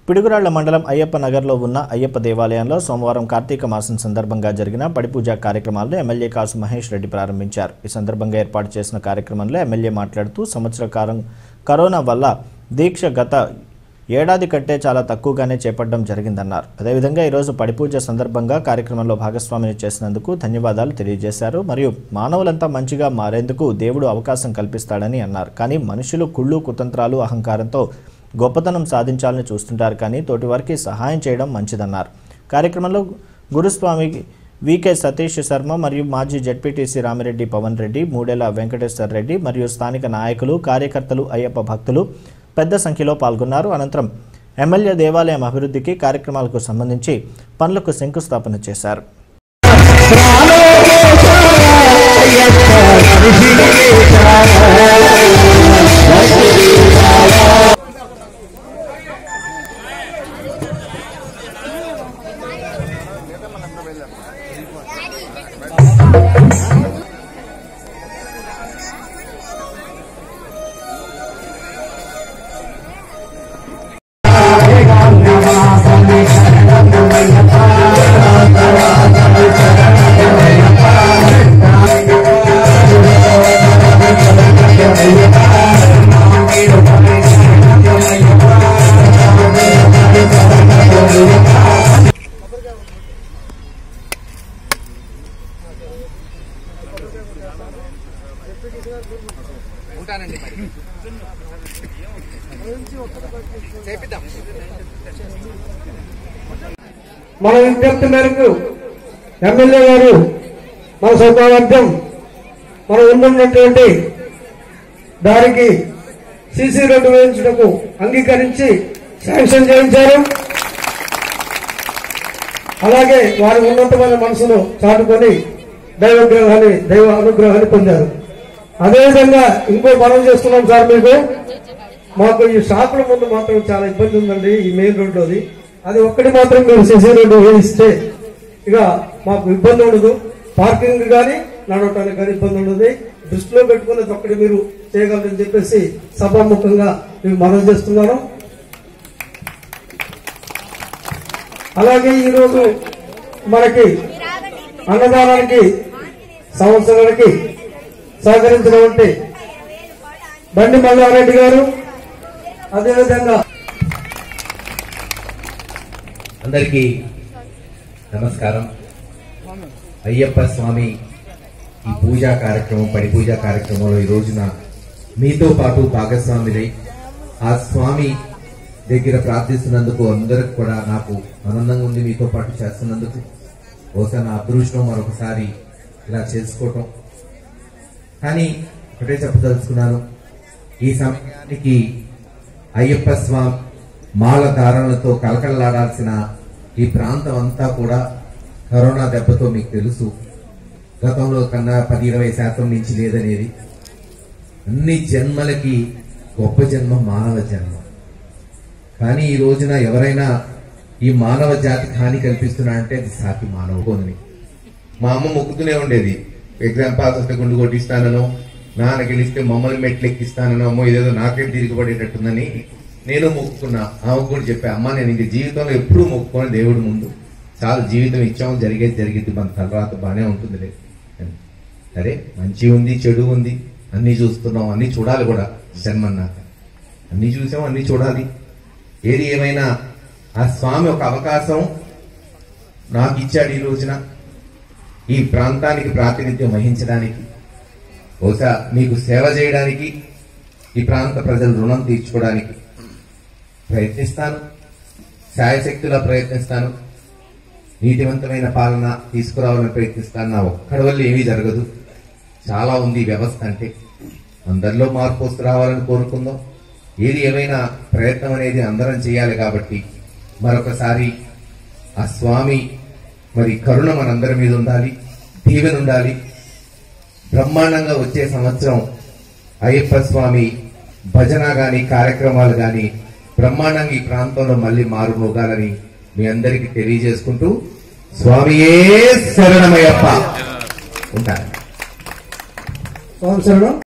పిడుగురాళ్ల మండలం అయ్యప్ప నగర్లో ఉన్న అయ్యప్ప దేవాలయంలో సోమవారం కార్తీక మాసం సందర్భంగా జరిగిన పడిపూజ కార్యక్రమాలను ఎమ్మెల్యే కాసు మహేష్ రెడ్డి ప్రారంభించారు ఈ సందర్భంగా ఏర్పాటు చేసిన కార్యక్రమంలో ఎమ్మెల్యే మాట్లాడుతూ సంవత్సర కాలం కరోనా వల్ల దీక్ష గత ఏడాది కంటే చాలా తక్కువగానే చేపట్టడం జరిగిందన్నారు అదేవిధంగా ఈరోజు పడిపూజ సందర్భంగా కార్యక్రమంలో భాగస్వామిని చేసినందుకు ధన్యవాదాలు తెలియజేశారు మరియు మానవులంతా మంచిగా మారేందుకు దేవుడు అవకాశం కల్పిస్తాడని అన్నారు కానీ మనుషులు కుళ్ళు కుతంత్రాలు అహంకారంతో గొప్పతనం సాధించాలని చూస్తుంటారు కానీ తోటివారికి సహాయం చేయడం మంచిదన్నారు కార్యక్రమంలో గురుస్వామి వికే సతీష్ శర్మ మరియు మాజీ జడ్పీటీసీ రామిరెడ్డి పవన్ రెడ్డి మూడేల వెంకటేశ్వర రెడ్డి మరియు స్థానిక నాయకులు కార్యకర్తలు అయ్యప్ప భక్తులు పెద్ద సంఖ్యలో పాల్గొన్నారు అనంతరం ఎమ్మెల్యే దేవాలయం అభివృద్ధికి కార్యక్రమాలకు సంబంధించి పనులకు శంకుస్థాపన చేశారు ఉంటానండి మరి చేపిద్దాం మన విజ్ఞప్తి మేరకు ఎమ్మెల్యే గారు మన సౌకర్యార్థం మనం ఉండున్నటువంటి దానికి సీసీ రోడ్డు వేయించుటకు అంగీకరించి శాంక్షన్ చేయించారు అలాగే వారి ఉన్నతమైన మనసును చాటుకొని దైవగ్రహాన్ని దైవ అనుగ్రహాన్ని పొందారు అదేవిధంగా ఇంకో మనం చేస్తున్నాం సార్ మీకు మాకు ఈ షాపుల ముందు మాత్రం చాలా ఇబ్బంది ఉందండి ఈ మెయిన్ రోడ్లోది అది ఒక్కటి మాత్రం మీరు సిసి రోడ్డు వేయిస్తే ఇక మాకు ఇబ్బంది ఉండదు పార్కింగ్ కానీ నడవటానికి కానీ ఇబ్బంది ఉండదు దృష్టిలో పెట్టుకున్నది ఒక్కటి మీరు చేయగలరని చెప్పేసి సభాముఖంగా మేము మనం చేస్తున్నాను అలాగే ఈరోజు మనకి అన్నదానానికి సంవత్సరానికి సహకరించినటువంటి బండి మల్లారెడ్డి గారు అదేవిధంగా అందరికీ నమస్కారం అయ్యప్ప స్వామి ఈ పూజా కార్యక్రమం పడి పూజా కార్యక్రమంలో ఈ రోజున మీతో పాటు భాగస్వామిలై ఆ స్వామి దగ్గర ప్రార్థిస్తున్నందుకు అందరికి కూడా నాకు ఆనందంగా ఉంది మీతో పాటు చేస్తున్నందుకు బహుశా నా అదృష్టం మరొకసారి ఇలా చేసుకోవటం కానీ ఒకటే చెప్పదలుచుకున్నాను ఈ సమయానికి అయ్యప్ప స్వామి మాల ధారణలతో కలకలలాడాల్సిన ఈ ప్రాంతం అంతా కూడా కరోనా దెబ్బతో మీకు తెలుసు గతంలో కన్నా పది ఇరవై శాతం నుంచి లేదనేది అన్ని జన్మలకి గొప్ప జన్మ మానవ జన్మ కానీ ఈ రోజున ఎవరైనా ఈ మానవ జాతికి హాని కల్పిస్తున్నా అంటే అది సాటి మానవ కోదని మా అమ్మ మొక్కుతూనే ఉండేది ఎగ్జామ్ పాస్ వస్తే గుండు కొట్టిస్తానను నాన్న గెలిస్తే మమ్మల్ని మెట్లు ఎక్కిస్తానను అమ్మో ఇదేదో నాకే తిరిగిపడేటట్టుందని నేను మొక్కుకున్నా ఆమె కూడా చెప్పా అమ్మ నేను ఇంక జీవితంలో ఎప్పుడూ మొక్కుకొని దేవుడి ముందు చాలు జీవితం ఇచ్చాము జరిగేది జరిగింది మన తర్వాత బాగానే ఉంటుందిలే అని. సరే మంచి ఉంది చెడు ఉంది అన్ని చూస్తున్నాం అన్ని చూడాలి కూడా జన్మన్నాక అన్ని చూసాం అన్ని చూడాలి ఏది ఏమైనా ఆ స్వామి ఒక అవకాశం నాకు ఇచ్చాడు ఈ రోజున ఈ ప్రాంతానికి ప్రాతినిధ్యం వహించడానికి బహుశా మీకు సేవ చేయడానికి ఈ ప్రాంత ప్రజల రుణం తీర్చుకోవడానికి ప్రయత్నిస్తాను శాయశక్తిలో ప్రయత్నిస్తాను నీతివంతమైన పాలన తీసుకురావాలని ప్రయత్నిస్తాను నా ఒక్కడి వల్ల ఏమీ జరగదు చాలా ఉంది ఈ వ్యవస్థ అంటే అందరిలో మార్పు వస్తురావాలని కోరుకుందాం ఏది ఏమైనా ప్రయత్నం అనేది అందరం చేయాలి కాబట్టి మరొకసారి ఆ స్వామి మరి కరుణ మనందరి మీద ఉండాలి దీవెన ఉండాలి బ్రహ్మాండంగా వచ్చే సంవత్సరం అయ్యప్ప స్వామి భజన గాని కార్యక్రమాలు గాని బ్రహ్మాండంగా ఈ ప్రాంతంలో మళ్ళీ మారుమోగాలని మీ అందరికీ తెలియజేసుకుంటూ స్వామియే శరణమయ్యప్ప ఉంటాను స్వామి శరణం